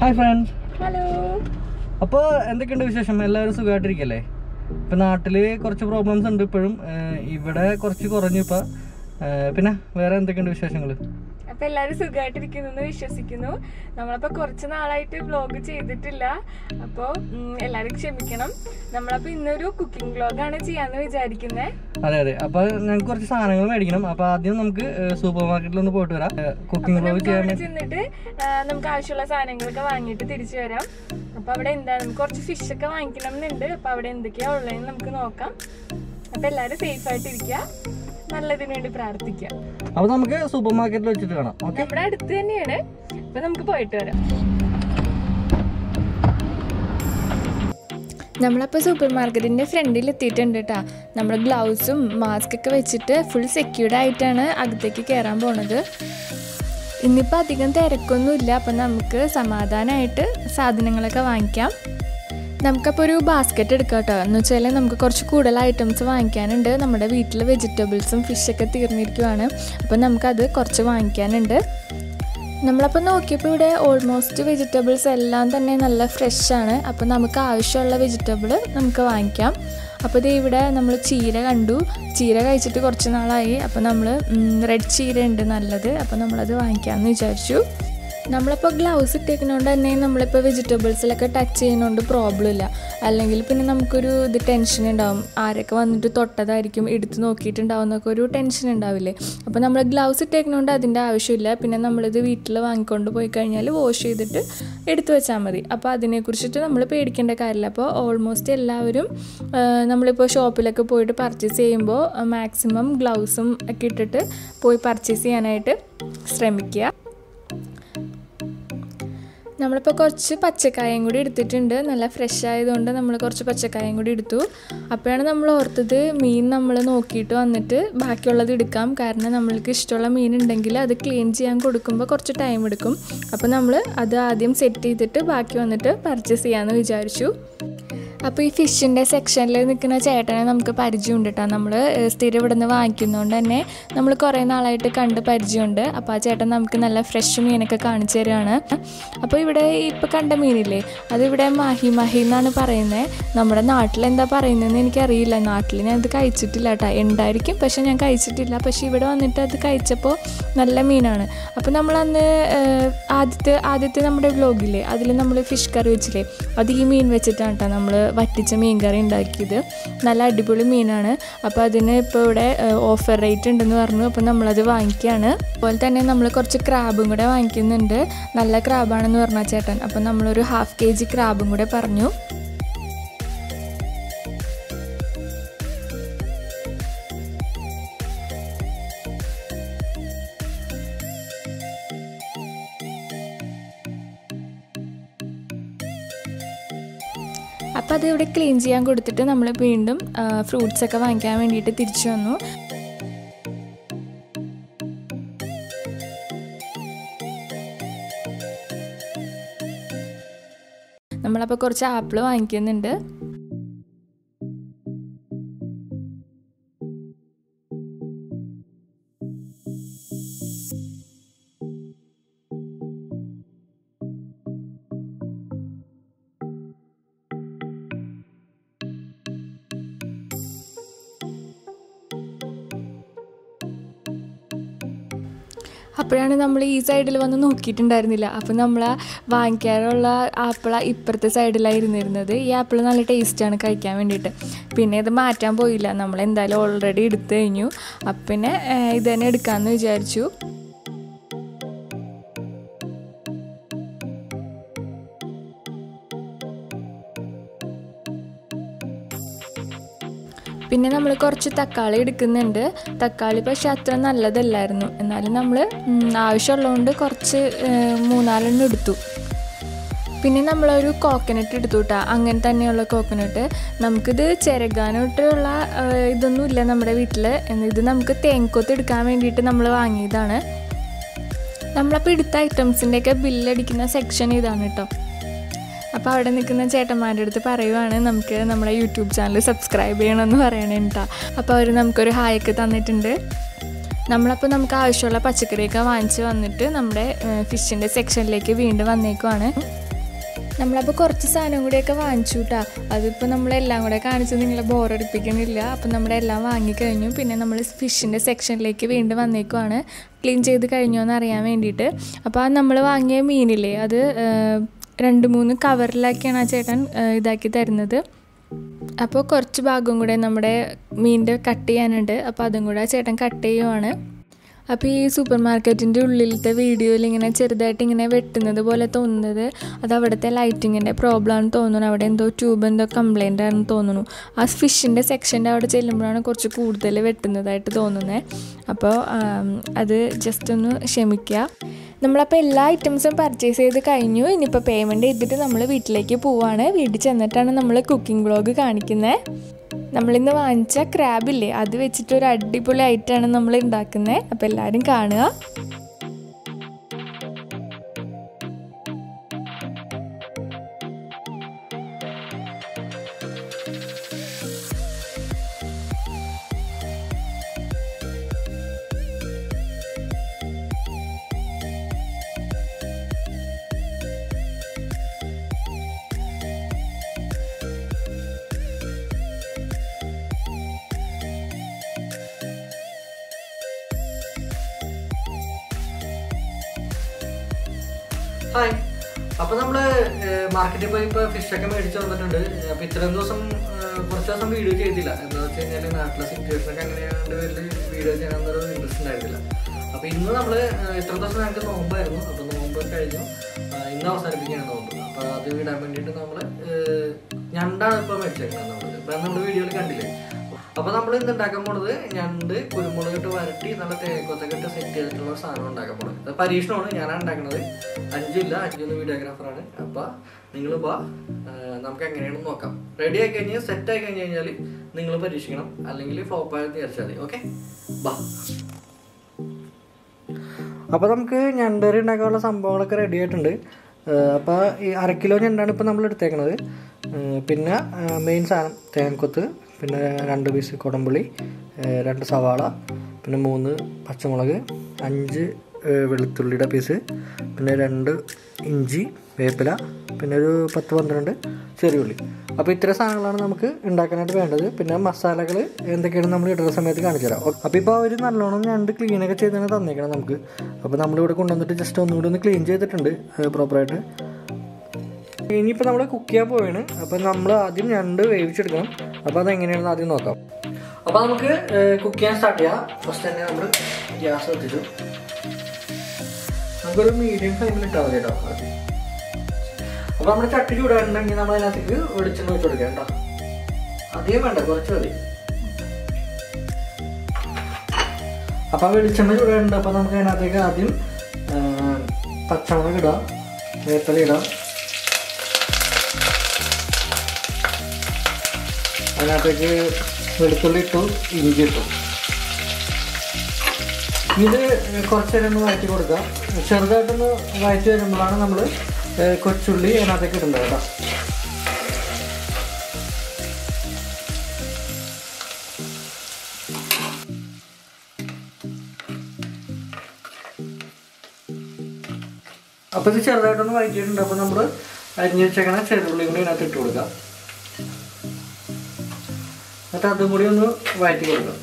Hi friends hello അപ്പോൾ എന്തൊക്കെയുണ്ട് വിശേഷം എല്ലാവരും സുഖമായിട്ടിരിക്കല്ലേ ഇപ്പം നാട്ടിൽ കുറച്ച് പ്രോബ്ലംസ് ഉണ്ട് ഇപ്പോഴും ഏഹ് ഇവിടെ കുറച്ച് കുറഞ്ഞു ഇപ്പം ഏഹ് പിന്നെ വേറെ എന്തൊക്കെയുണ്ട് വിശേഷങ്ങൾ അപ്പൊ എല്ലാരും സുഖമായിട്ടിരിക്കുന്നു എന്ന് വിശ്വസിക്കുന്നു നമ്മളപ്പോ കുറച്ച് നാളായിട്ട് വ്ലോഗ് ചെയ്തിട്ടില്ല അപ്പോ ഉം, എല്ലാരും ക്ഷമിക്കണം നമ്മളപ്പോ ഇന്നൊരു കുക്കിംഗ് വ്ലോഗാണ് ചെയ്യാന്ന് വിചാരിക്കുന്നത് അതെ അതെ അപ്പോൾ ഞങ്ങൾക്ക് കുറച്ച് സാധനങ്ങൾ മേടിക്കണം അപ്പോൾ ആദ്യം നമുക്ക് സൂപ്പർ മാർക്കറ്റിൽ ഒന്ന് പോയിട്ട് വരാം കുക്കിംഗ് വ്ലോഗ് നമുക്ക് ചെയ്യാൻ അവിടെ വേണ്ടി ചെന്നിട്ട് ആ, നമുക്ക് ആവശ്യമുള്ള സാധനങ്ങളൊക്കെ വാങ്ങിയിട്ട് തിരിച്ചു വരാം അപ്പൊ അവിടെ എന്താ നമുക്ക് കുറച്ച് ഫിഷ് ഒക്കെ വാങ്ങിക്കണം എന്നുണ്ട് അപ്പൊ അവിടെ എന്തൊക്കെയാ ഉള്ളതെന്ന് നമുക്ക് നോക്കാം അപ്പൊ എല്ലാരും സേഫ് ആയിട്ടിരിക്കുക നല്ലതിനു വേണ്ടി പ്രാർത്ഥിക്കുക അപ്പോൾ നമുക്ക് സൂപ്പർ മാർക്കറ്റിൽ വെച്ചിട്ട് കാണാം ഓക്കെ നമ്മുടെ അടുത്ത് തന്നെയാണ് അപ്പൊ നമുക്ക് പോയിട്ട് വരാം നമ്മളപ്പോൾ സൂപ്പർ മാർക്കറ്റിൻ്റെ ഫ്രണ്ടിൽ എത്തിയിട്ടുണ്ട് കേട്ടോ നമ്മുടെ ഗ്ലൗസും മാസ്ക് ഒക്കെ വെച്ചിട്ട് ഫുൾ സെക്യൂർഡ് ആയിട്ടാണ് അകത്തേക്ക് കയറാൻ പോണത് ഇന്നിപ്പോൾ അധികം തിരക്കൊന്നുമില്ല അപ്പം നമുക്ക് സമാധാനമായിട്ട് സാധനങ്ങളൊക്കെ വാങ്ങിക്കാം നമുക്കപ്പോൾ ഒരു ബാസ്ക്കറ്റ് എടുക്കാം കേട്ടോ എന്ന് വെച്ചാൽ നമുക്ക് കുറച്ച് കൂടുതൽ ഐറ്റംസ് വാങ്ങിക്കാനുണ്ട് നമ്മുടെ വീട്ടിൽ വെജിറ്റബിൾസും ഫിഷൊക്കെ തീർന്നിരിക്കുവാണ് അപ്പോൾ നമുക്കത് കുറച്ച് വാങ്ങിക്കാനുണ്ട് നമ്മളപ്പോൾ നോക്കിയപ്പോൾ ഇവിടെ ഓൾമോസ്റ്റ് വെജിറ്റബിൾസ് എല്ലാം തന്നെ നല്ല ഫ്രഷ് ആണ് അപ്പോൾ നമുക്ക് ആവശ്യമുള്ള വെജിറ്റബിൾ നമുക്ക് വാങ്ങിക്കാം അപ്പോൾ ഇത് ഇവിടെ നമ്മൾ ചീര കണ്ടു ചീര കഴിച്ചിട്ട് കുറച്ച് നാളായി അപ്പോൾ നമ്മൾ റെഡ് ചീര ഉണ്ട് നല്ലത് അപ്പോൾ നമ്മളത് വാങ്ങിക്കാമെന്ന് വിചാരിച്ചു നമ്മളിപ്പോൾ ഗ്ലൗസ് ഇട്ടേക്കുന്നതുകൊണ്ട് തന്നെ നമ്മളിപ്പോൾ വെജിറ്റബിൾസിലൊക്കെ ടച്ച് ചെയ്യുന്നതുകൊണ്ട് പ്രോബ്ലം ഇല്ല അല്ലെങ്കിൽ പിന്നെ നമുക്കൊരു ഇത് ടെൻഷൻ ഉണ്ടാവും ആരൊക്കെ വന്നിട്ട് തൊട്ടതായിരിക്കും എടുത്ത് നോക്കിയിട്ടുണ്ടാവും എന്നൊക്കെ ഒരു ടെൻഷൻ ഉണ്ടാവില്ലേ അപ്പോൾ നമ്മൾ ഗ്ലൗസ് ഇട്ടേക്കുന്നതുകൊണ്ട് അതിൻ്റെ ആവശ്യമില്ല പിന്നെ നമ്മളിത് വീട്ടിൽ വാങ്ങിക്കൊണ്ട് പോയി കഴിഞ്ഞാൽ വാഷ് ചെയ്തിട്ട് എടുത്തു വെച്ചാൽ മതി അപ്പോൾ അതിനെക്കുറിച്ചിട്ട് നമ്മൾ പേടിക്കേണ്ട കാര്യമില്ല അപ്പോൾ ഓൾമോസ്റ്റ് എല്ലാവരും ആ, നമ്മളിപ്പോൾ ഷോപ്പിലൊക്കെ പോയിട്ട് പർച്ചേസ് ചെയ്യുമ്പോൾ മാക്സിമം ഗ്ലൗസും ഒക്കെ ഇട്ടിട്ട് പോയി പർച്ചേസ് ചെയ്യാനായിട്ട് ശ്രമിക്കുക നമ്മളിപ്പോൾ കുറച്ച് പച്ചക്കായും കൂടി എടുത്തിട്ടുണ്ട് നല്ല ഫ്രഷ് ആയതുകൊണ്ട് നമ്മൾ കുറച്ച് പച്ചക്കായും കൂടി എടുത്തു അപ്പോഴാണ് നമ്മൾ ഓർത്തത് മീൻ നമ്മൾ നോക്കിയിട്ട് വന്നിട്ട് ബാക്കിയുള്ളത് എടുക്കാം കാരണം നമ്മൾക്ക് ഇഷ്ടമുള്ള മീൻ ഉണ്ടെങ്കിൽ അത് ക്ലീൻ ചെയ്യാൻ കൊടുക്കുമ്പോൾ കുറച്ച് ടൈം എടുക്കും അപ്പോൾ നമ്മൾ അത് ആദ്യം സെറ്റ് ചെയ്തിട്ട് ബാക്കി വന്നിട്ട് പർച്ചേസ് ചെയ്യാമെന്ന് വിചാരിച്ചു അപ്പോൾ ഈ ഫിഷിൻ്റെ സെക്ഷനിൽ നിൽക്കുന്ന ചേട്ടനെ നമുക്ക് പരിചയമുണ്ട് കേട്ടോ നമ്മൾ സ്ഥിരം ഇവിടെ നിന്ന് വാങ്ങിക്കുന്നതുകൊണ്ട് തന്നെ നമ്മൾ കുറേ നാളായിട്ട് കണ്ട് പരിചയമുണ്ട് അപ്പോൾ ആ ചേട്ടൻ നമുക്ക് നല്ല ഫ്രഷ് മീനൊക്കെ കാണിച്ചു തരികയാണ് അപ്പോൾ ഇവിടെ ഇപ്പോൾ കണ്ട മീനില്ലേ അതിവിടെ മാഹി മാഹി എന്നാണ് പറയുന്നത് നമ്മുടെ നാട്ടിൽ എന്താ പറയുന്നതെന്ന് എനിക്കറിയില്ല നാട്ടിൽ ഞാൻ അത് കഴിച്ചിട്ടില്ല കേട്ടോ ഉണ്ടായിരിക്കും പക്ഷെ ഞാൻ കഴിച്ചിട്ടില്ല പക്ഷെ ഇവിടെ വന്നിട്ട് അത് കഴിച്ചപ്പോൾ നല്ല മീനാണ് അപ്പോൾ നമ്മളന്ന് ഏഹ്, ആദ്യത്തെ ആദ്യത്തെ നമ്മുടെ വ്ലോഗില്ലേ അതിൽ നമ്മൾ ഫിഷ് കറി വെച്ചില്ലേ അത് ഈ മീൻ വെച്ചിട്ടാണ് കേട്ടോ നമ്മൾ വറ്റിച്ച മീൻ കറി ഉണ്ടാക്കിയത് നല്ല അടിപൊളി മീനാണ് അപ്പോൾ അതിന് ഇപ്പോൾ ഇവിടെ ഓഫർ റേറ്റ് ഉണ്ടെന്ന് പറഞ്ഞു അപ്പോൾ നമ്മളത് വാങ്ങിക്കുകയാണ് അതുപോലെ തന്നെ നമ്മൾ കുറച്ച് ക്രാബും കൂടെ വാങ്ങിക്കുന്നുണ്ട് നല്ല ക്രാബാണെന്ന് പറഞ്ഞ ചേട്ടൻ അപ്പോൾ നമ്മളൊരു ഹാഫ് കെ ജി ക്രാബും കൂടെ പറഞ്ഞു അപ്പോൾ അത് ഇവിടെ ക്ലീൻ ചെയ്യാൻ കൊടുത്തിട്ട് നമ്മൾ വീണ്ടും ഫ്രൂട്ട്സ് ഒക്കെ വാങ്ങിക്കാൻ വേണ്ടിയിട്ട് തിരിച്ചു വന്നു നമ്മളപ്പോൾ കുറച്ച് ആപ്പിൾ വാങ്ങിക്കുന്നുണ്ട് അപ്പോഴാണ് നമ്മൾ ഈ സൈഡിൽ വന്ന് നോക്കിയിട്ടുണ്ടായിരുന്നില്ല അപ്പം നമ്മൾ വാങ്ങിക്കാറുള്ള ആപ്പിൾ ഇപ്പുറത്തെ സൈഡിലാണ് ഇരുന്നിരുന്നത് ഈ ആപ്പിൾ നല്ല ടേസ്റ്റാണ് കഴിക്കാൻ വേണ്ടിയിട്ട് പിന്നെ ഇത് മാറ്റാൻ പോയില്ല നമ്മൾ എന്തായാലും ഓൾറെഡി എടുത്തു കഴിഞ്ഞു അപ്പം പിന്നെ ഏഹ്, ഇത് തന്നെ എടുക്കാമെന്ന് വിചാരിച്ചു പിന്നെ നമ്മൾ കുറച്ച് തക്കാളി എടുക്കുന്നുണ്ട് തക്കാളി പക്ഷെ അത്ര നല്ലതല്ലായിരുന്നു എന്നാലും നമ്മൾ ആവശ്യമുള്ളതുകൊണ്ട് കുറച്ച് ഏഹ്, മൂന്നാലെണ്ണം എടുത്തു പിന്നെ നമ്മളൊരു കോക്കനട്ട് എടുത്തു കേട്ടോ അങ്ങനെ തന്നെയുള്ള കോക്കനട്ട് നമുക്കിത് ചിരകാനായിട്ടുള്ള ഏഹ്, ഇതൊന്നുമില്ല നമ്മുടെ വീട്ടിൽ ഇത് നമുക്ക് തേങ്ങക്കൊത്ത് എടുക്കാൻ വേണ്ടിയിട്ട് നമ്മൾ വാങ്ങിയതാണ് നമ്മളപ്പോൾ എടുത്ത ഐറ്റംസിൻ്റെയൊക്കെ ബില്ലടിക്കുന്ന സെക്ഷൻ ഇതാണ് കേട്ടോ അപ്പോൾ അവിടെ നിൽക്കുന്ന ചേട്ടന്മാരുടെ അടുത്ത് പറയുവാണ് നമുക്ക് നമ്മുടെ യൂട്യൂബ് ചാനൽ സബ്സ്ക്രൈബ് ചെയ്യണമെന്ന് പറയണേ കേട്ടോ അപ്പോൾ അവർ നമുക്കൊരു ഹായൊക്കെ തന്നിട്ടുണ്ട് നമ്മളപ്പോൾ നമുക്ക് ആവശ്യമുള്ള പച്ചക്കറിയൊക്കെ വാങ്ങിച്ച് വന്നിട്ട് നമ്മുടെ ഫിഷിൻ്റെ സെക്ഷനിലേക്ക് വീണ്ടും വന്നേക്കുവാണ് നമ്മളപ്പോൾ കുറച്ച് സാധനം കൂടിയൊക്കെ വാങ്ങിച്ചു കേട്ടോ അതിപ്പോൾ നമ്മളെല്ലാം കൂടെ കാണിച്ച് നിങ്ങളെ ബോറടിപ്പിക്കണില്ല അപ്പം നമ്മുടെ എല്ലാം വാങ്ങിക്കഴിഞ്ഞു പിന്നെ നമ്മൾ ഫിഷിൻ്റെ സെക്ഷനിലേക്ക് വീണ്ടും വന്നേക്കുവാണ് ക്ലീൻ ചെയ്ത് കഴിഞ്ഞോ എന്ന് അറിയാൻ വേണ്ടിയിട്ട് അപ്പോൾ ആ നമ്മൾ വാങ്ങിയ മീനില്ലേ അത് ഏഹ്, രണ്ട് മൂന്ന് കവറിലാക്കിയാണ് ആ ചേട്ടൻ ഏഹ്, ഇതാക്കി തരുന്നത് അപ്പോൾ കുറച്ച് ഭാഗം കൂടെ നമ്മുടെ മീനിൻ്റെ കട്ട് ചെയ്യാനുണ്ട് അപ്പോൾ അതും കൂടെ ആ ചേട്ടൻ കട്ട് ചെയ്യുവാണ് അപ്പോൾ ഈ സൂപ്പർ മാർക്കറ്റിൻ്റെ ഉള്ളിലത്തെ വീഡിയോയിൽ ഇങ്ങനെ ചെറുതായിട്ട് ഇങ്ങനെ വെട്ടുന്നത് പോലെ തോന്നുന്നത് അത് അവിടുത്തെ ലൈറ്റിങ്ങിൻ്റെ പ്രോബ്ലം തോന്നുന്നു അവിടെ എന്തോ ട്യൂബ് എന്തോ കംപ്ലൈൻ്റ് ആണെന്ന് തോന്നുന്നു ആ ഫിഷിൻ്റെ സെക്ഷൻ്റെ അവിടെ ചെല്ലുമ്പോഴാണ് കുറച്ച് കൂടുതൽ വെട്ടുന്നതായിട്ട് തോന്നുന്നത് അപ്പോൾ ആം, അത് ജസ്റ്റ് ഒന്ന് ക്ഷമിക്കുക നമ്മളപ്പോൾ എല്ലാ ഐറ്റംസും പർച്ചേസ് ചെയ്ത് കഴിഞ്ഞു ഇനിയിപ്പോൾ പേയ്മെൻറ്റ് ചെയ്തിട്ട് നമ്മൾ വീട്ടിലേക്ക് പോവാണ് വീട്ടിൽ ചെന്നിട്ടാണ് നമ്മൾ കുക്കിംഗ് വ്ളോഗ് കാണിക്കുന്നത് നമ്മളിന്ന് വാങ്ങിച്ച ക്രാബില്ലേ അത് വെച്ചിട്ട് ഒരു അടിപൊളി ഐറ്റമാണ് നമ്മൾ ഉണ്ടാക്കുന്നത് അപ്പോൾ എല്ലാവരും കാണുക ഹായ് അപ്പൊ നമ്മള് മാർക്കറ്റിൽ പോയി ഇപ്പൊ ഫിഷ് ഒക്കെ മേടിച്ച് വന്നിട്ടുണ്ട് അപ്പൊ ഇത്രയും ദിവസം ഏഹ്, കുറച്ച് ദിവസം വീഡിയോ ചെയ്തില്ല എന്താ വെച്ച് കഴിഞ്ഞാല് നാട്ടിലെ സിറ്റുവേഷൻ ഒക്കെ അങ്ങനെയാണ്ട് പേരിൽ വീഡിയോ ചെയ്യാനൊരു ഇൻട്രസ്റ്റ് ഉണ്ടായിരുന്നില്ല അപ്പൊ ഇന്ന് നമ്മള് ഏഹ്, ഇത്ര ദിവസം ഞങ്ങൾക്ക് നോമ്പായിരുന്നു അപ്പൊ നോമ്പ് കഴിഞ്ഞു ഏഹ്, ഇന്ന് അവസാനിപ്പിക്കുകയാണ് നോമ്പ് അപ്പൊ അത് വിടാൻ വേണ്ടിയിട്ട് നമ്മള് ഏഹ്, ഞണ്ടാണ് ഇപ്പൊ മേടിച്ചേക്കുന്നത് നമ്മള് ഇപ്പൊ നമ്മുടെ വീഡിയോയിൽ കണ്ടില്ലേ അപ്പൊ നമ്മൾ ഇന്ന് ഉണ്ടാക്കാൻ പോണത് ഞണ്ട് കുരുമുളക് ഇട്ട് വരട്ടി നല്ല തേക്കൊത്തൊക്കെ ഇട്ട് സെറ്റ് ചെയ്തിട്ടുള്ള ഒരു സാധനം ഉണ്ടാക്കാൻ പോണത് അത് പരീക്ഷണമാണ് ഞാനാണ് ഉണ്ടാക്കുന്നത് അഞ്ചില്ല അഞ്ചൊന്ന് വീഡിയോഗ്രാഫറാണ് അപ്പൊ നിങ്ങൾ വാ ആ, നമുക്ക് എങ്ങനെയാണെന്ന് നോക്കാം റെഡി ആയി കഴിഞ്ഞാൽ സെറ്റ് ആയി കഴിഞ്ഞ് കഴിഞ്ഞാൽ നിങ്ങൾ പരീക്ഷിക്കണം അല്ലെങ്കിൽ ഫ്ലോപ്പ് ആയി തീർച്ചാൽ മതി ഓക്കെ ബാ അപ്പോൾ നമുക്ക് ഞണ്ടറി ഉണ്ടാക്കാനുള്ള സംഭവങ്ങളൊക്കെ റെഡി ആയിട്ടുണ്ട് അപ്പോൾ ഈ അര കിലോ ഞണ്ടാണ് ഇപ്പോൾ നമ്മൾ എടുത്തേക്കണത് ഏഹ് പിന്നെ മെയിൻ സാധനം തേങ്ങക്കൊത്ത് പിന്നെ രണ്ട് പീസ് കുടംപുളി ഏഹ് രണ്ട് സവാള പിന്നെ മൂന്ന് പച്ചമുളക് അഞ്ച് ഏഹ് വെളുത്തുള്ളിയുടെ പീസ് പിന്നെ രണ്ട് ഇഞ്ചി വേപ്പില പിന്നെ ഒരു പത്ത് പന്ത്രണ്ട് ചെറിയുള്ളി അപ്പോൾ ഇത്ര സാധനങ്ങളാണ് നമുക്ക് ഉണ്ടാക്കാനായിട്ട് വേണ്ടത് പിന്നെ മസാലകൾ എന്തൊക്കെയാണ് നമ്മൾ ഇടുന്ന സമയത്ത് കാണിച്ചു തരാം അപ്പോൾ ഇപ്പോൾ അവർ നല്ലോണം ഞണ്ട് ക്ലീനൊക്കെ ചെയ്താണ് തന്നേക്കണം നമുക്ക് അപ്പോൾ നമ്മളിവിടെ കൊണ്ടുവന്നിട്ട് ജസ്റ്റ് ഒന്നുകൂടി ഒന്ന് ക്ലീൻ ചെയ്തിട്ടുണ്ട് പ്രോപ്പറായിട്ട് ഇനിയിപ്പോൾ നമ്മൾ കുക്ക് ചെയ്യാൻ പോവാണ് അപ്പോൾ നമ്മൾ ആദ്യം ഞണ്ട് വേവിച്ചെടുക്കണം അപ്പോൾ അതെങ്ങനെയാണെന്ന് ആദ്യം നോക്കാം അപ്പോൾ നമുക്ക് കുക്ക് ചെയ്യാൻ സ്റ്റാർട്ട് ചെയ്യാം ഫസ്റ്റ് തന്നെ നമ്മൾ ഗ്യാസ് എത്തിച്ചു നമുക്കൊരു മീഡിയം ഫ്ലെയിമിൽ ഇട്ടാൽ മതി കേട്ടോ ആദ്യം അപ്പൊ നമ്മുടെ ചട്ടി ചൂടായിട്ടുണ്ടെങ്കിൽ നമ്മൾ അതിനകത്തേക്ക് വെളിച്ചെണ്ണ വെച്ച് കൊടുക്കാം കേട്ടോ അധികം വേണ്ട കുറച്ച് മതി അപ്പൊ വെളിച്ചെണ്ണ ചൂടായിട്ടുണ്ട് അപ്പൊ നമുക്ക് അതിനകത്തേക്ക് ആദ്യം ആ, പച്ചമുളക് ഇടാം വേപ്പില ഇടാം അതിനകത്തേക്ക് വെളുത്തുള്ളി ഇട്ടു ഇഞ്ചി ഇട്ടു ഇത് കുറച്ച് നേരം ഒന്ന് വഴറ്റി കൊടുക്കുക ചെറുതായിട്ടൊന്ന് വഴറ്റി വരുമ്പോഴാണ് നമ്മൾ കൊച്ചുള്ളി അതിനകത്തേക്ക് ഇടേണ്ടത് കേട്ടോ അപ്പോൾ ഇത് ചെറുതായിട്ടൊന്ന് വഴറ്റിയിട്ടുണ്ട് അപ്പോൾ നമ്മൾ അരിഞ്ഞ് വെച്ചേക്കണ ചെറുള്ളി കൂടി ഇതിനകത്ത് ഇട്ട് കൊടുക്കാം എന്നിട്ട് അതും കൂടി ഒന്ന് വഴറ്റി കൊടുക്കാം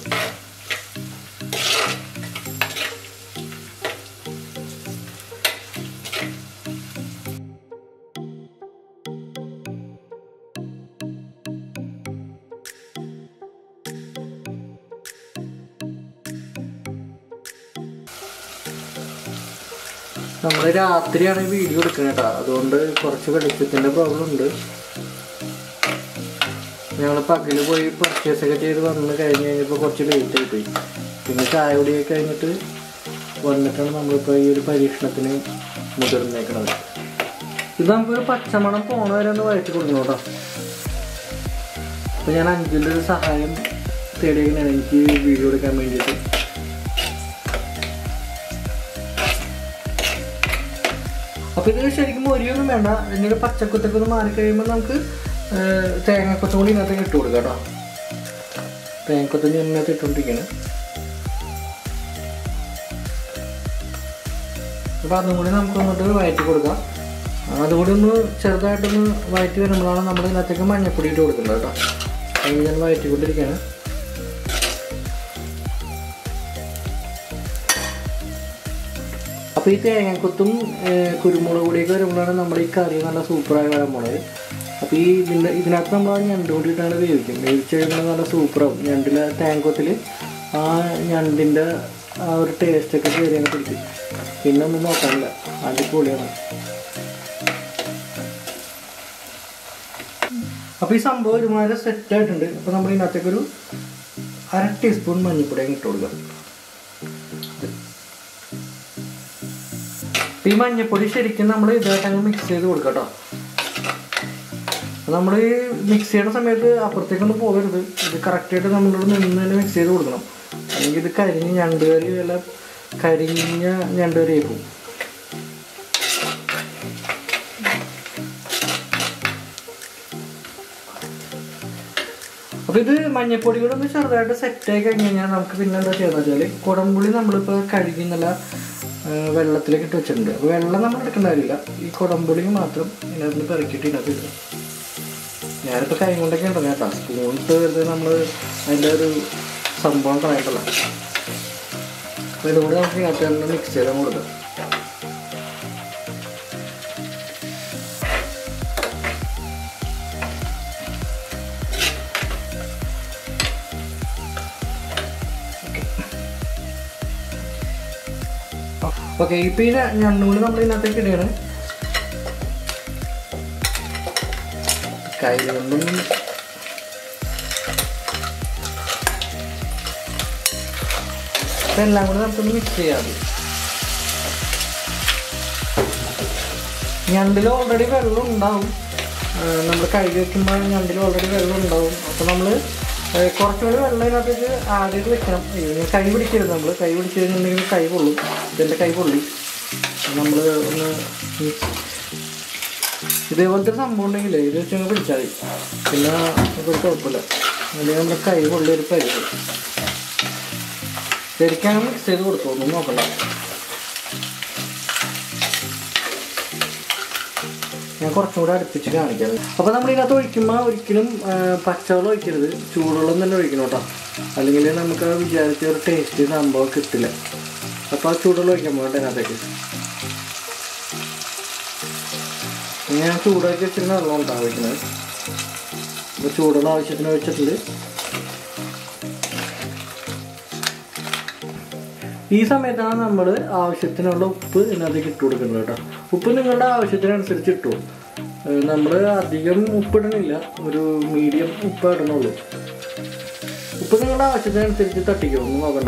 നമ്മൾ രാത്രിയാണ് ഈ വീഡിയോ എടുക്കുന്നത് കേട്ടോ അതുകൊണ്ട് കുറച്ച് വെളിച്ചത്തിൻ്റെ പ്രോബ്ലം ഉണ്ട് ഞങ്ങൾ പകല് പോയി പർച്ചേസ് ഒക്കെ ചെയ്ത് വന്ന് കഴിഞ്ഞ് കഴിഞ്ഞപ്പോൾ കുറച്ച് ലേറ്റ് ആയി പോയി പിന്നെ ചായ കുടിയൊക്കെ കഴിഞ്ഞിട്ട് വന്നിട്ടാണ് നമ്മളിപ്പോൾ ഈ ഒരു പരീക്ഷണത്തിന് മുതിർന്നേക്കണത് ഇത് നമുക്കൊരു പച്ചമണം പോണ വരെ ഒന്ന് വഴറ്റി കൊടുക്കണം കേട്ടോ അപ്പോൾ ഞാൻ അഞ്ചിൻ്റെ ഒരു സഹായം തേടിയേക്കണാണ് എനിക്ക് വീഡിയോ എടുക്കാൻ വേണ്ടിയിട്ട് അപ്പൊ ഇത് ശരിക്കും മൊരിയൊന്നും വേണ്ട ഇതിന്റെ പച്ചക്കുത്തൊക്കെ ഒന്ന് മാറി കഴിയുമ്പോൾ നമുക്ക് തേങ്ങക്കൊത്തും കൂടി ഇതിനകത്ത് ഇട്ട് കൊടുക്കാം കേട്ടോ തേങ്ങക്കൊത്തും ഞാൻ ഇതിനകത്ത് ഇട്ടുകൊണ്ടിരിക്കുകയാണ് അപ്പൊ അതും കൂടി നമുക്ക് ഒന്നിട്ട് വയറ്റി കൊടുക്കാം അതുകൂടി ഒന്ന് ചെറുതായിട്ടൊന്ന് വഴറ്റി വരുമ്പോഴാണ് നമ്മൾ ഇതിനകത്തേക്ക് മഞ്ഞപ്പൊടി ഇട്ട് കൊടുക്കേണ്ടത് കേട്ടോ അത് ഞാൻ വഴറ്റിക്കൊണ്ടിരിക്കുകയാണ് അപ്പോൾ ഈ തേങ്ങാക്കൊത്തും ഏഹ്, കുരുമുളക് പൊടിയൊക്കെ വരുമ്പോഴാണ് നമ്മുടെ ഈ കറി നല്ല സൂപ്പറായി വരാൻ പോണത് അപ്പോൾ ഈ ഇതിൻ്റെ ഇതിനകത്ത് നമ്മൾ ആ ഞണ്ട് കൂടിയിട്ടാണ് വേവിക്കും വേവിച്ച് കഴിയുമ്പോൾ നല്ല സൂപ്പറാവും ഞണ്ടിലെ തേങ്ങക്കൊത്തിൽ ആ ഞണ്ടിൻ്റെ ആ ഒരു ടേസ്റ്റൊക്കെ കയറി അങ്ങ് പിടിക്കും പിന്നെ ഒന്നും നോക്കാനില്ല അടിപൊളിയാണ് അപ്പോൾ ഈ സംഭവം ഒരുമാതിരി സെറ്റ് ആയിട്ടുണ്ട് അപ്പോൾ നമ്മൾ ഇതിനകത്തേക്കൊരു അര ടീസ്പൂൺ മഞ്ഞൾപ്പൊടി അങ്ങ് ഇട്ട് കൊടുക്കാം ഇപ്പൊ ഈ മഞ്ഞപ്പൊടി ശരിക്കും നമ്മൾ ഇതായിട്ട് അങ്ങ് മിക്സ് ചെയ്ത് കൊടുക്കാം കേട്ടോ നമ്മൾ ഈ മിക്സ് ചെയ്യുന്ന സമയത്ത് അപ്പുറത്തേക്കൊന്നും പോകരുത് ഇത് കറക്റ്റായിട്ട് നമ്മളോട് നിന്ന് തന്നെ മിക്സ് ചെയ്ത് കൊടുക്കണം അല്ലെങ്കിൽ ഇത് കരിഞ്ഞ് ഞണ്ട് കറി വല്ല കരിഞ്ഞ ഞണ്ട് കറി ആയിപ്പോവും അപ്പോൾ ഇത് മഞ്ഞപ്പൊടി കൂടെ ഒന്ന് ചെറുതായിട്ട് സെറ്റ് ആയി കഴിഞ്ഞ് കഴിഞ്ഞാൽ നമുക്ക് പിന്നെ എന്താ ചെയ്യുന്നത് വെച്ചാൽ കുടംപുളി നമ്മളിപ്പോൾ കഴുകി നല്ല ആ, വെള്ളത്തിലേക്ക് ഇട്ട് വെച്ചിട്ടുണ്ട് അപ്പോൾ വെള്ളം നമ്മൾ എടുക്കേണ്ട കാര്യമില്ല ഈ കുടംപുളി മാത്രം ഇതിനകത്ത് പെറുക്കിയിട്ട് ഇതിനകത്ത് ഇടുക ഞാനിപ്പോൾ കൈ കൊണ്ടൊക്കെ ഉണ്ടോ കേട്ടോ സ്പൂൺ ഇട്ട് വെറുതെ നമ്മൾ അതിൻ്റെ ഒരു സംഭവം കളയണ്ടല്ല അപ്പോൾ ഇതുകൂടെ നമുക്ക് ഇതിനകത്ത് തന്നെ മിക്സ് ചെയ്താൽ കൊടുക്കാം ഓക്കെ ഇപ്പം ഈ രണ്ടും കൂടി നമ്മൾ ഇതിനകത്തേക്ക് ഇടുകയാണ് കൈ കൊണ്ടും ഇപ്പം എല്ലാം കൂടി നമുക്കൊന്ന് മിക്സ് ചെയ്യാം ഞണ്ടിൽ ഓൾറെഡി വെള്ളം ഉണ്ടാവും നമ്മൾ കഴുകി വെക്കുമ്പോൾ ഞണ്ടിൽ ഓൾറെഡി വെള്ളം ഉണ്ടാവും അപ്പോൾ നമ്മൾ കുറച്ചുകൂടി വെള്ളം ഇതിനകത്തേക്ക് ആഡ് ചെയ്ത് വെക്കണം ഇതിന് കൈ പിടിക്കരുത് നമ്മൾ കൈ പിടിച്ച് കഴിഞ്ഞിട്ടുണ്ടെങ്കിൽ കൈ പൊള്ളും ഇതിൻ്റെ കൈ പൊള്ളി നമ്മൾ ഒന്ന് ഇതേപോലത്തെ ഒരു സംഭവം ഉണ്ടെങ്കിൽ ഇത് വെച്ച് അങ്ങ് പിടിച്ചാൽ മതി പിന്നെ നമുക്കൊരു കുഴപ്പമില്ല അല്ലെങ്കിൽ നമ്മുടെ കൈ പൊള്ളി ഒരു പരിധി ശരിക്കും മിക്സ് ചെയ്ത് കൊടുത്തു ഒന്നും നോക്കണ്ട ഞാൻ കുറച്ചും കൂടെ അടുപ്പിച്ച് കാണിക്കാം അപ്പോൾ നമ്മൾ ഇതിനകത്ത് ഒഴിക്കുമ്പോൾ ഒരിക്കലും ആ, പച്ചവെള്ളം ഒഴിക്കരുത് ചൂടുവെള്ളം തന്നെ ഒഴിക്കണം കേട്ടോ അല്ലെങ്കിൽ നമുക്ക് ആ വിചാരിച്ച ഒരു ടേസ്റ്റ് സംഭവം കിട്ടില്ല അപ്പോൾ ആ ചൂടുവെള്ളം ഒഴിക്കാൻ പോകട്ടെ അതിനകത്തേക്ക് ഞാൻ ചൂടാക്കി വെച്ചിരുന്ന വെള്ളം ഉണ്ടാവും ഒഴിക്കുന്നത് അപ്പോൾ ചൂടുള്ള ആവശ്യത്തിന് ഒഴിച്ചിട്ടുണ്ട് ഈ സമയത്താണ് നമ്മൾ ആവശ്യത്തിനുള്ള ഉപ്പ് ഇതിനകത്തേക്ക് ഇട്ട് കൊടുക്കുന്നത് കേട്ടോ ഉപ്പ് നിങ്ങളുടെ ആവശ്യത്തിനനുസരിച്ച് ഇട്ടു നമ്മൾ അധികം ഉപ്പിടണില്ല ഒരു മീഡിയം ഉപ്പ് ഇടണുള്ളൂ ഉപ്പ് നിങ്ങളുടെ ആവശ്യത്തിനനുസരിച്ച് തട്ടിക്കോ ഒന്നും നോക്കണ്ട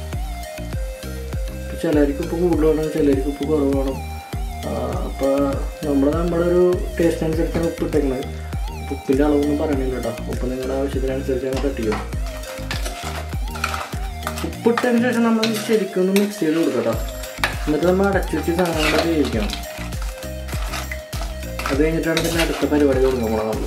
ചിലർക്ക് ഉപ്പ് കൂടുതൽ വേണം ചിലർക്ക് ഉപ്പ് കുറവ് വേണം അപ്പോൾ നമ്മൾ നമ്മളൊരു ടേസ്റ്റ് അനുസരിച്ചാണ് ഉപ്പ് ഇട്ടേക്കുന്നത് ഉപ്പിൻ്റെ അളവൊന്നും പറയണില്ല കേട്ടോ ഉപ്പ് നിങ്ങളുടെ ആവശ്യത്തിനനുസരിച്ച് അങ്ങ് തട്ടിക്കോ ഉപ്പിട്ടതിന് ശേഷം നമ്മൾ ശരിക്കും ഒന്ന് മിക്സ് ചെയ്ത് കൊടുക്കട്ടോ എന്നിട്ട് നമ്മൾ അടച്ചു വെച്ച് സാധനങ്ങൾ വേവിക്കണം അത് കഴിഞ്ഞിട്ടാണ് പിന്നെ അടുത്ത പരിപാടി തുടങ്ങാൻ പോണത് നമ്മൾ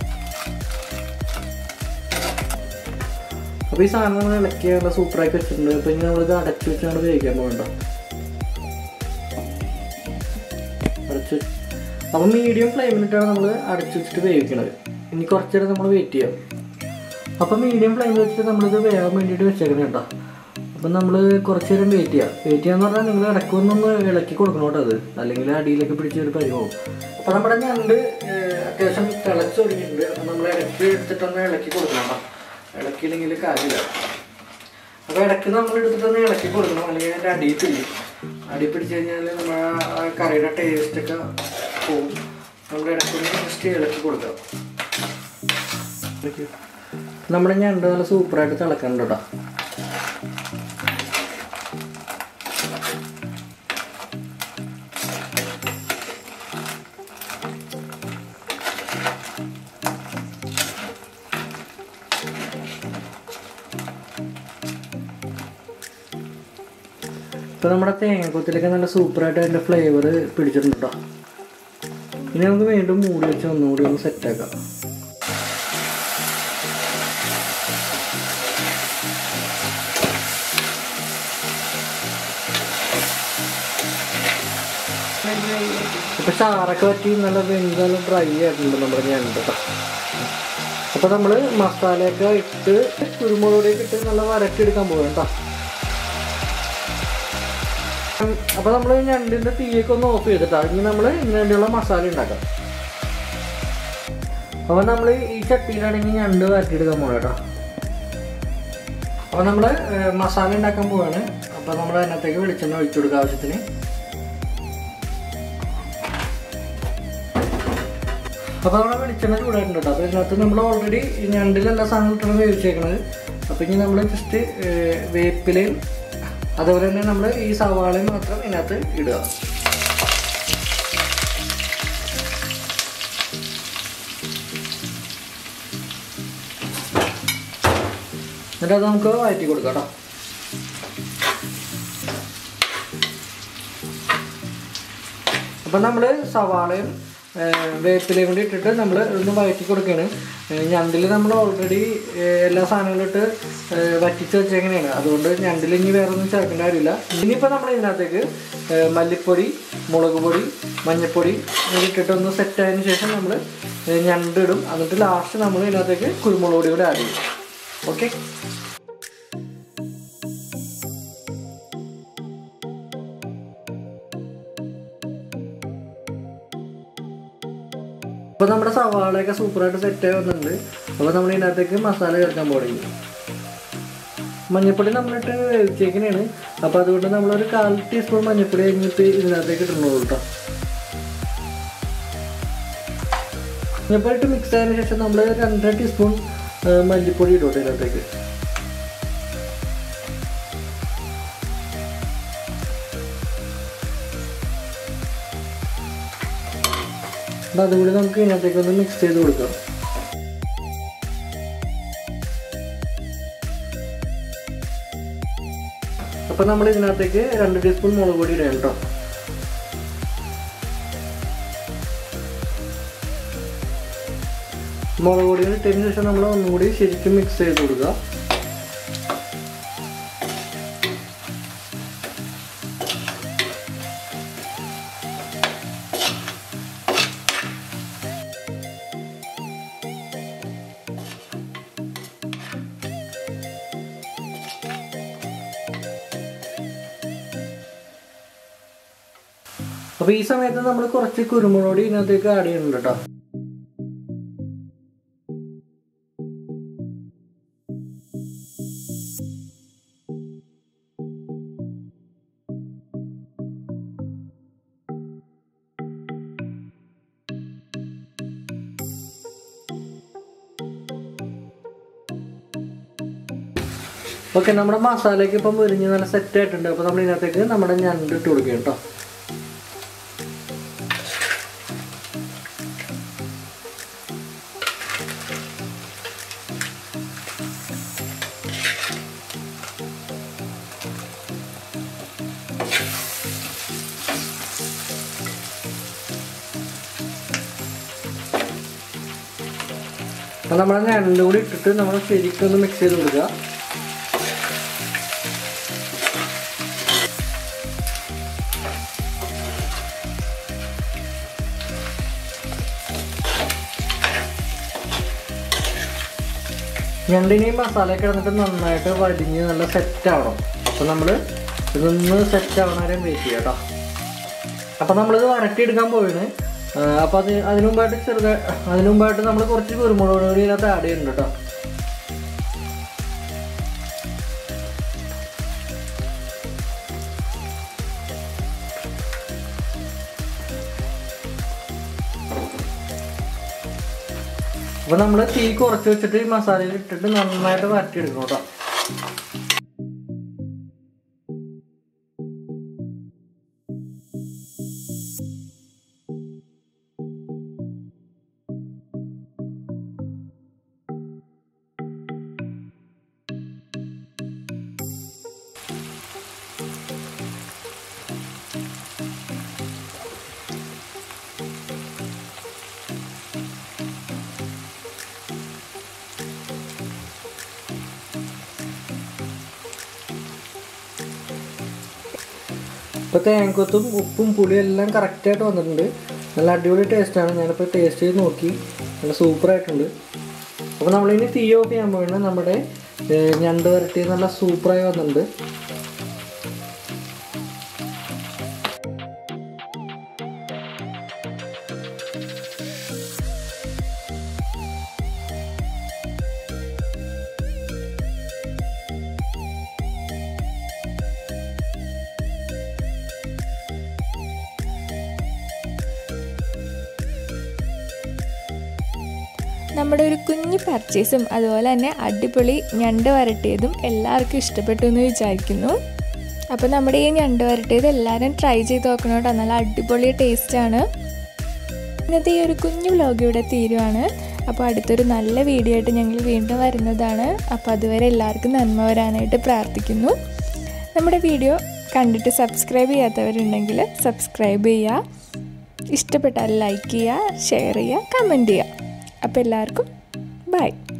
അപ്പോൾ ഈ സാധനം നമ്മൾ ഇളക്കി നല്ല സൂപ്പറാക്കി വെച്ചിട്ടുണ്ട് അപ്പോൾ ഇനി നമ്മളിത് അടച്ചു വെച്ച് നമ്മൾ വേവിക്കാൻ പോകണ്ട അടച്ചു അപ്പോൾ മീഡിയം ഫ്ലെയിമിലിട്ടാണ് നമ്മൾ അടച്ചു വെച്ചിട്ട് വേവിക്കണത് ഇനി കുറച്ച് നേരം നമ്മൾ വെയിറ്റ് ചെയ്യാം അപ്പം മീഡിയം ഫ്ലെയിമിൽ വെച്ചിട്ട് നമ്മളിത് വേകാൻ വേണ്ടിയിട്ട് വെച്ചേക്കണം കേട്ടോ അപ്പം നമ്മൾ കുറച്ച് നേരം വെയിറ്റ് ചെയ്യാം വെയിറ്റ് ചെയ്യാന്ന് പറഞ്ഞാൽ നിങ്ങൾ ഇടയ്ക്ക് ഒന്നൊന്ന് ഇളക്കി കൊടുക്കണം കേട്ടോ അത് അല്ലെങ്കിൽ അടിയിലൊക്കെ പിടിച്ച് ഒരു പരിവാവും അപ്പം നമ്മുടെ ഞണ്ട് ഏഹ്, അത്യാവശ്യം തിളച്ച് തുടങ്ങിയിട്ടുണ്ട് അപ്പം നമ്മൾ ഇടയ്ക്ക് എടുത്തിട്ടൊന്ന് ഇളക്കി കൊടുക്കണം കേട്ടോ ഇളക്കിയില്ലെങ്കിൽ കാര്യമില്ല അപ്പോൾ ഇടയ്ക്ക് നമ്മൾ എടുത്തിട്ടൊന്ന് ഇളക്കി കൊടുക്കണം അല്ലെങ്കിൽ അതിൻ്റെ അടിയിൽ പിടിക്കും അടിയിൽ പിടിച്ച് കഴിഞ്ഞാൽ നമ്മുടെ ആ കറിയുടെ ടേസ്റ്റൊക്കെ പോകും നമ്മൾ ഇടയ്ക്കൊന്ന് ജസ്റ്റ് ഇളക്കി കൊടുക്കാം ഇളക്കി. നമ്മുടെ ഞണ്ട് നല്ല സൂപ്പറായിട്ട് തിളക്കണ്ട കേട്ടോ ഇപ്പൊ നമ്മുടെ തേങ്ങക്കൊത്തിലൊക്കെ നല്ല സൂപ്പറായിട്ട് അതിന്റെ ഫ്ലേവർ പിടിച്ചിട്ടുണ്ട് കേട്ടോ ഇനി നമുക്ക് വീണ്ടും മൂടി വെച്ച് ഒന്നുകൂടി ഒന്ന് സെറ്റാക്കാം ഇപ്പം ചാറൊക്കെ പറ്റി നല്ല വെന്ത് നല്ല ഡ്രൈ ആയിട്ടുണ്ട് നമ്മുടെ ഞണ്ട് കേട്ടോ അപ്പോൾ നമ്മൾ മസാലയൊക്കെ ഇട്ട് കുരുമുളക് പൊടിയൊക്കെ ഇട്ട് നല്ല വരട്ടിയെടുക്കാൻ പോകും കേട്ടോ അപ്പോൾ നമ്മൾ ഞണ്ടിൻ്റെ തീയൊക്കെ ഒന്ന് ഓഫ് ചെയ്തിട്ടാ ഇനി നമ്മൾ ഇതിന് വേണ്ടിയുള്ള മസാല ഉണ്ടാക്കാം അപ്പോൾ നമ്മൾ ഈ ചട്ടിയിലാണെങ്കിൽ ഞണ്ട് വരട്ടിയെടുക്കാൻ പോകണം കേട്ടോ അപ്പോൾ നമ്മൾ മസാല ഉണ്ടാക്കാൻ പോവാണ് അപ്പോൾ നമ്മൾ അതിനകത്തേക്ക് വെളിച്ചെണ്ണ ഒഴിച്ചു കൊടുക്കുക ആവശ്യത്തിന് അപ്പോൾ നമ്മുടെ വെളിച്ചെണ്ണ ചൂടായിട്ടുണ്ട് കേട്ടോ അപ്പോൾ ഇതിനകത്ത് നമ്മൾ ഓൾറെഡി ഞണ്ടിൽ എല്ലാ സാധനങ്ങളും ഇട്ടാണ് വേവിച്ചേക്കണത് അപ്പോൾ ഇനി നമ്മൾ ജസ്റ്റ് വേപ്പിലയും അതുപോലെ തന്നെ നമ്മൾ ഈ സവാളയും മാത്രം ഇതിനകത്ത് ഇടുക എന്നിട്ട് അത് നമുക്ക് വഴറ്റി കൊടുക്കാം കേട്ടോ അപ്പം നമ്മൾ സവാളയും വേപ്പിലയും കൂടി ഇട്ടിട്ട് നമ്മൾ ഒന്ന് വഴറ്റി കൊടുക്കുകയാണ് ഞണ്ടിൽ നമ്മൾ ഓൾറെഡി എല്ലാ സാധനങ്ങളും ഇട്ട് ഏഹ്, വറ്റിച്ച് വെച്ചേങ്ങനെയാണ് അതുകൊണ്ട് ഞണ്ടിൽ ഇനി വേറെ ഒന്നും ചേർക്കേണ്ട കാര്യമില്ല ഇനിയിപ്പോൾ നമ്മൾ ഇതിനകത്തേക്ക് ഏഹ്, മല്ലിപ്പൊടി മുളക് പൊടി മഞ്ഞൾപ്പൊടി ഇത് ഇട്ടിട്ട് ഒന്ന് സെറ്റ് ആയതിനു ശേഷം നമ്മൾ ഞണ്ടിടും എന്നിട്ട് ലാസ്റ്റ് നമ്മൾ ഇതിനകത്തേക്ക് കുരുമുളക് പൊടി കൂടി ആഡ് ചെയ്യും ഓക്കെ അപ്പോൾ നമ്മുടെ സവാളയൊക്കെ സൂപ്പറായിട്ട് സെറ്റ് ആയി വന്നിട്ടുണ്ട് അപ്പോൾ നമ്മൾ ഇതിനകത്തേക്ക് മസാല ചേർക്കാൻ പോകുന്നത് മഞ്ഞൾപ്പൊടി നമ്മളിട്ട് വേവിച്ചേക്കണേണ് അപ്പോൾ അതുകൊണ്ട് നമ്മളൊരു കാൽ ടീസ്പൂൺ മഞ്ഞൾപ്പൊടി കഴിഞ്ഞിട്ട് ഇതിനകത്തേക്ക് ഇട്ടുള്ളൂ കേട്ടോ മഞ്ഞൾപ്പൊടി ഇട്ട് മിക്സ് ആയതിനു ശേഷം നമ്മൾ രണ്ടര ടീസ്പൂൺ ആ, മല്ലിപ്പൊടി ഇടും കേട്ടോ ഇതിനകത്തേക്ക് അപ്പോൾ അതുകൂടി നമുക്ക് ഇതിനകത്തേക്ക് ഒന്ന് മിക്സ് ചെയ്ത് കൊടുക്കാം അപ്പോൾ നമ്മൾ ഇതിനകത്തേക്ക് രണ്ട് ടീസ്പൂൺ മുളക് പൊടി ഇടാം കേട്ടോ മുളക് പൊടി ഇട്ടതിന് ശേഷം നമ്മൾ ഒന്നുകൂടി ശരിക്കും മിക്സ് ചെയ്ത് കൊടുക്കുക അപ്പോൾ ഈ സമയത്ത് നമ്മൾ കുറച്ച് കുരുമുളക് പൊടി ഇതിനകത്തേക്ക് ആഡ് ചെയ്യുന്നുണ്ട് കേട്ടോ ഓക്കെ നമ്മുടെ മസാലയ്ക്ക് ഇപ്പം മുരിഞ്ഞ് നല്ല സെറ്റ് ആയിട്ടുണ്ട് അപ്പോൾ നമ്മൾ ഇതിനകത്തേക്ക് നമ്മുടെ ഞണ്ട് ഇട്ട് കൊടുക്കുക കേട്ടോ അപ്പോൾ നമ്മൾ ഞണ്ട് കൂടി ഇട്ടിട്ട് നമ്മൾ ശരിക്കും ഒന്ന് മിക്സ് ചെയ്ത് കൊടുക്കുക ഞണ്ടിന് ഈ മസാലയൊക്കെ കിടന്നിട്ട് നന്നായിട്ട് വടിഞ്ഞ് നല്ല സെറ്റ് ആവണം അപ്പോൾ നമ്മൾ ഇതൊന്ന് സെറ്റ് ആവണ വരെ വെയിറ്റ് ചെയ്യാം കേട്ടോ അപ്പോൾ നമ്മളിത് വരട്ടിയെടുക്കാൻ പോവാണ് അപ്പോൾ അത് അതിനു മുമ്പായിട്ട് ചെറുതായി അതിനു മുമ്പായിട്ട് നമ്മൾ കുറച്ച് കുരുമുളക് പൊടി ഇതിനകത്ത് ആഡ് ചെയ്യുന്നുണ്ട് കേട്ടോ അപ്പോൾ നമ്മൾ തീ കുറച്ച് വെച്ചിട്ട് ഈ മസാലയിൽ ഇട്ടിട്ട് നന്നായിട്ട് വരട്ടിയെടുക്കണം കേട്ടോ ഇപ്പോൾ തേങ്ങക്കൊത്തും ഉപ്പും പുളിയും എല്ലാം കറക്റ്റായിട്ട് വന്നിട്ടുണ്ട് നല്ല അടിപൊളി ടേസ്റ്റാണ് ഞാനിപ്പോൾ ടേസ്റ്റ് ചെയ്ത് നോക്കി നല്ല സൂപ്പറായിട്ടുണ്ട് അപ്പോൾ നമ്മളിനി തീ ഓഫ് ചെയ്യാൻ പോയാണ് നമ്മുടെ ഏഹ്, ഞണ്ട് വരട്ടി നല്ല സൂപ്പറായി വന്നിട്ടുണ്ട് നമ്മുടെ ഒരു കുഞ്ഞു പർച്ചേസും അതുപോലെ തന്നെ അടിപൊളി ഞണ്ട് വരട്ടിയതും എല്ലാവർക്കും ഇഷ്ടപ്പെട്ടു എന്ന് വിചാരിക്കുന്നു അപ്പോൾ നമ്മുടെ ഈ ഞണ്ട് വരട്ടിയത് എല്ലാവരും ട്രൈ ചെയ്ത് നോക്കണം കേട്ടോ നല്ല അടിപൊളി ടേസ്റ്റാണ് ഇന്നത്തെ ഈ ഒരു കുഞ്ഞു വ്ലോഗ് ഇവിടെ തീരുവാണ് അപ്പോൾ അടുത്തൊരു നല്ല വീഡിയോ ആയിട്ട് ഞങ്ങൾ വീണ്ടും വരുന്നതാണ് അപ്പോൾ അതുവരെ എല്ലാവർക്കും നന്മ വരാനായിട്ട് പ്രാർത്ഥിക്കുന്നു നമ്മുടെ വീഡിയോ കണ്ടിട്ട് സബ്സ്ക്രൈബ് ചെയ്യാത്തവരുണ്ടെങ്കിൽ സബ്സ്ക്രൈബ് ചെയ്യുക ഇഷ്ടപ്പെട്ടാൽ ലൈക്ക് ചെയ്യുക ഷെയർ ചെയ്യുക കമൻറ്റ് ചെയ്യുക അപ്പോൾ എല്ലാവർക്കും ബൈ